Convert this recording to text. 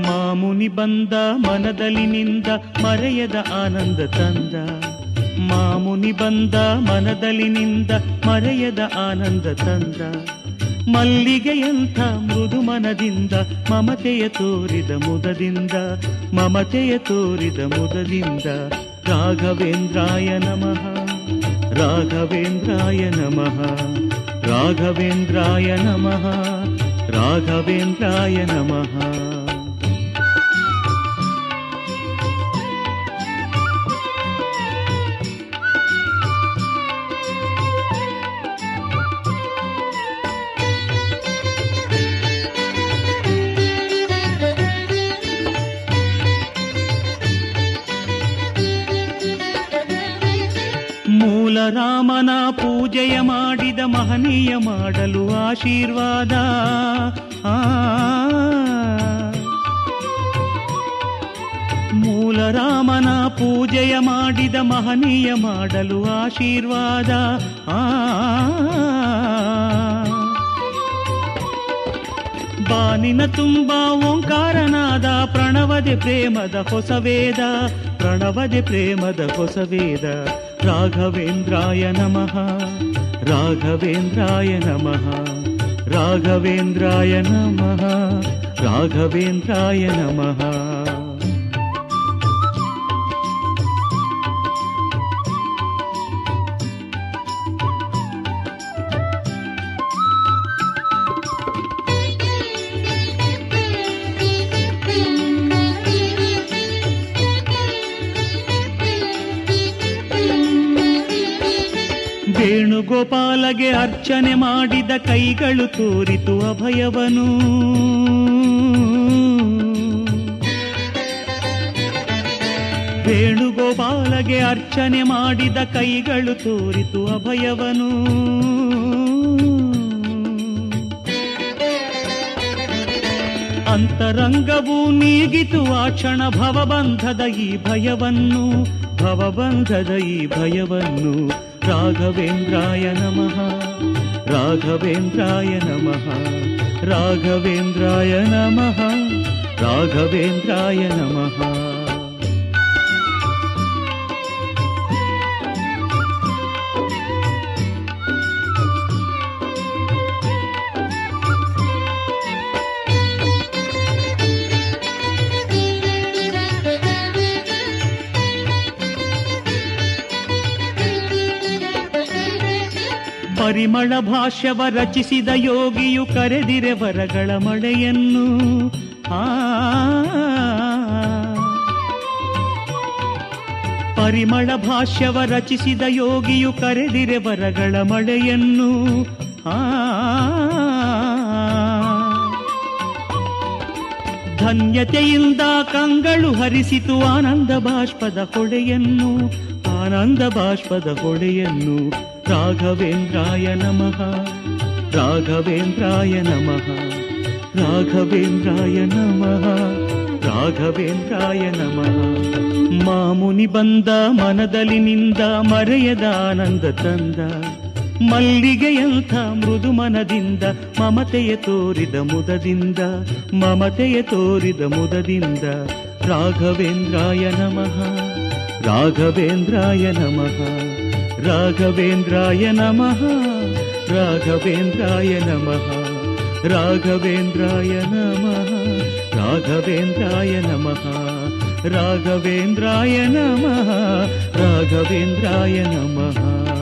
ಮಾಮುನಿ ಬಂದ ಮನದಲ್ಲಿ ನಿಂದ ಮರೆಯದ ಆನಂದ ತಂದ ಮಾಮುನಿ ಬಂದ ಮನದಲ್ಲಿ ನಿಂದ ಮರೆಯದ ಆನಂದ ತಂದ ಮಲ್ಲಿಗೆಯಂಥ ಮೃದು ಮನದಿಂದ ಮಮತೆಯ ತೋರಿದ ಮುದದಿಂದ ಮಮತೆಯ ತೋರಿದ ಮುದದಿಂದ ರಾಘವೇಂದ್ರಾಯ ನಮಃ ರಾಘವೇಂದ್ರಾಯ ನಮಃ ರಾಘವೇಂದ್ರಾಯ ನಮಃ ರಾಘವೇಂದ್ರಾಯ ನಮಃ ಮೂಲ ರಾಮನ ಪೂಜೆಯ ಮಾಡಿದ ಮಹನೀಯ ಮಾಡಲು ಆಶೀರ್ವಾದ ಆ ಮೂಲ ರಾಮನ ಪೂಜೆಯ ಮಾಡಿದ ಮಹನೀಯ ಮಾಡಲು ಆಶೀರ್ವಾದ ಆ ಬಾನಿನ ತುಂಬ ಓಂಕಾರನಾದ ಪ್ರಣವದೆ ಪ್ರೇಮದ ಹೊಸ ವೇದ ಪ್ರಣವದೆ ಪ್ರೇಮದ ಹೊಸ ವೇದ ರಾಘವೇಂದ್ರಾಯ ನಮಃ ರಾಘವೇಂದ್ರಾಯ ನಮಃ ರಾಘವೇಂದ್ರಾಯ ನಮಃ ರಾಘವೇಂದ್ರಾಯ ನಮಃ ವೇಣುಗೋಪಾಲಗೆ ಅರ್ಚನೆ ಮಾಡಿದ ಕೈಗಳು ತೋರಿತು ಅಭಯವನು ವೇಣುಗೋಪಾಲಗೆ ಅರ್ಚನೆ ಮಾಡಿದ ಕೈಗಳು ತೋರಿತು ಅಭಯವನು ಅಂತರಂಗವು ನೀಗಿತು ಆ ಕ್ಷಣ ಭವಬಂಧದ ಈ ಭಯವನ್ನು ಭವಬಂಧದ ಈ ಭಯವನ್ನು ರಾಘವೇಂದ್ರಾಯ ನಮಃ ರಾಘವೇಂದ್ರಾಯ ನಮಃ ರಾಘವೇಂದ್ರಾಯ ನಮಃ ರಾಘವೇಂದ್ರಾಯ ನಮಃ ಪರಿಮಳ ಭಾಷ್ಯವ ರಚಿಸಿದ ಯೋಗಿಯು ಕರೆದಿರೆ ವರಗಳ ಮಳೆಯನ್ನು ಆ ಪರಿಮಳ ಭಾಷ್ಯವ ರಚಿಸಿದ ಯೋಗಿಯು ಕರೆದಿರೆ ವರಗಳ ಮಳೆಯನ್ನು ಆ ಧನ್ಯತೆಯಿಂದ ಕಂಗಳು ಹರಿಸಿತು ಆನಂದ ಬಾಷ್ಪದ ಹೊಳೆಯನ್ನು ಆನಂದ ಬಾಷ್ಪದ ಹೊಳೆಯನ್ನು ರಾಘವೇಂದ್ರಾಯ ನಮಃ ರಾಘವೇಂದ್ರಾಯ ನಮಃ ರಾಘವೇಂದ್ರಾಯ ನಮಃ ರಾಘವೇಂದ್ರಾಯ ನಮಃ ಮಾಮುನಿ ಬಂದ ಮನದಲ್ಲಿ ನಿಂದ ಮರೆಯದ ಆನಂದ ತಂದ ಮಲ್ಲಿಗೆಯಂಥ ಮೃದು ಮನದಿಂದ ಮಮತೆಯ ತೋರಿದ ಮುದದಿಂದ ಮಮತೆಯ ತೋರಿದ ಮುದದಿಂದ ರಾಘವೇಂದ್ರಾಯ ನಮಃ ರಾಘವೇಂದ್ರಾಯ ನಮಃ ರಾಘವೇಂದ್ರಾಯ ನಮಃ ರಾಘವೇಂದ್ರಾಯ ನಮಃ ರಾಘವೇಂದ್ರಾಯ ನಮಃ ರಾಘವೇಂದ್ರಾಯ ನಮಃ ರಾಘವೇಂದ್ರಾಯ ನಮಃ ರಾಘವೇಂದ್ರಾಯ ನಮಃ